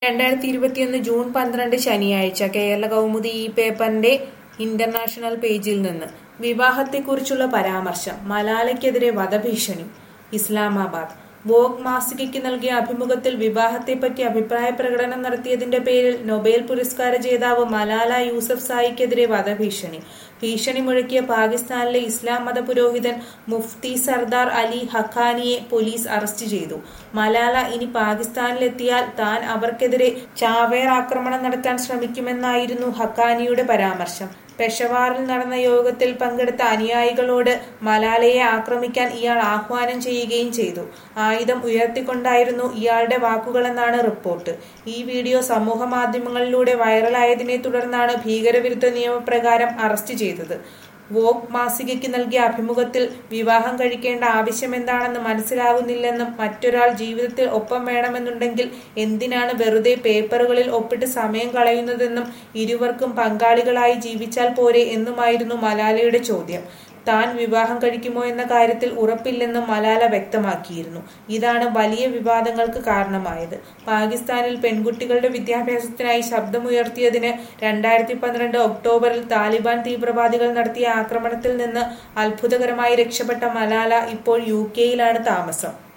രണ്ടായിരത്തി ഇരുപത്തിയൊന്ന് ജൂൺ പന്ത്രണ്ട് ശനിയാഴ്ച കേരള കൗമുദി ഈ പേപ്പറിന്റെ ഇന്റർനാഷണൽ പേജിൽ നിന്ന് വിവാഹത്തെക്കുറിച്ചുള്ള പരാമർശം മലാലയ്ക്കെതിരെ വധഭീഷണി ഇസ്ലാമാബാദ് വോഗ് മാസികയ്ക്ക് നൽകിയ അഭിമുഖത്തിൽ വിവാഹത്തെപ്പറ്റി അഭിപ്രായ പ്രകടനം നടത്തിയതിന്റെ പേരിൽ നൊബേൽ പുരസ്കാര ജേതാവ് മലാല യൂസഫ് സായിക്കെതിരെ വധഭീഷണി ഭീഷണി മുഴക്കിയ പാകിസ്ഥാനിലെ ഇസ്ലാം മത പുരോഹിതൻ മുഫ്തി സർദാർ അലി ഹഖാനിയെ പോലീസ് അറസ്റ്റ് ചെയ്തു മലാല ഇനി പാകിസ്ഥാനിലെത്തിയാൽ താൻ അവർക്കെതിരെ ചാവേർ ആക്രമണം നടത്താൻ ശ്രമിക്കുമെന്നായിരുന്നു ഹഖാനിയുടെ പരാമർശം പെഷവാറിൽ നടന്ന യോഗത്തിൽ പങ്കെടുത്ത അനുയായികളോട് മലാലയെ ആക്രമിക്കാൻ ഇയാൾ ആഹ്വാനം ചെയ്യുകയും ചെയ്തു ആയുധം ഉയർത്തിക്കൊണ്ടായിരുന്നു ഇയാളുടെ വാക്കുകളെന്നാണ് റിപ്പോർട്ട് ഈ വീഡിയോ സമൂഹ മാധ്യമങ്ങളിലൂടെ വൈറലായതിനെ തുടർന്നാണ് ഭീകരവിരുദ്ധ നിയമപ്രകാരം അറസ്റ്റ് ചെയ്തത് വോഗ് മാസികയ്ക്ക് നൽകിയ അഭിമുഖത്തിൽ വിവാഹം കഴിക്കേണ്ട ആവശ്യമെന്താണെന്ന് മനസ്സിലാകുന്നില്ലെന്നും മറ്റൊരാൾ ജീവിതത്തിൽ ഒപ്പം വേണമെന്നുണ്ടെങ്കിൽ എന്തിനാണ് വെറുതെ പേപ്പറുകളിൽ ഒപ്പിട്ട് സമയം കളയുന്നതെന്നും ഇരുവർക്കും പങ്കാളികളായി ജീവിച്ചാൽ പോരെ എന്നുമായിരുന്നു മലാലയുടെ ചോദ്യം താൻ വിവാഹം കഴിക്കുമോ എന്ന കാര്യത്തിൽ ഉറപ്പില്ലെന്നും മലാല വ്യക്തമാക്കിയിരുന്നു ഇതാണ് വലിയ വിവാദങ്ങൾക്ക് കാരണമായത് പാകിസ്ഥാനിൽ പെൺകുട്ടികളുടെ വിദ്യാഭ്യാസത്തിനായി ശബ്ദമുയർത്തിയതിന് രണ്ടായിരത്തി പന്ത്രണ്ട് ഒക്ടോബറിൽ താലിബാൻ തീവ്രവാദികൾ നടത്തിയ ആക്രമണത്തിൽ നിന്ന് അത്ഭുതകരമായി രക്ഷപ്പെട്ട മലാല ഇപ്പോൾ യു കെയിലാണ് താമസം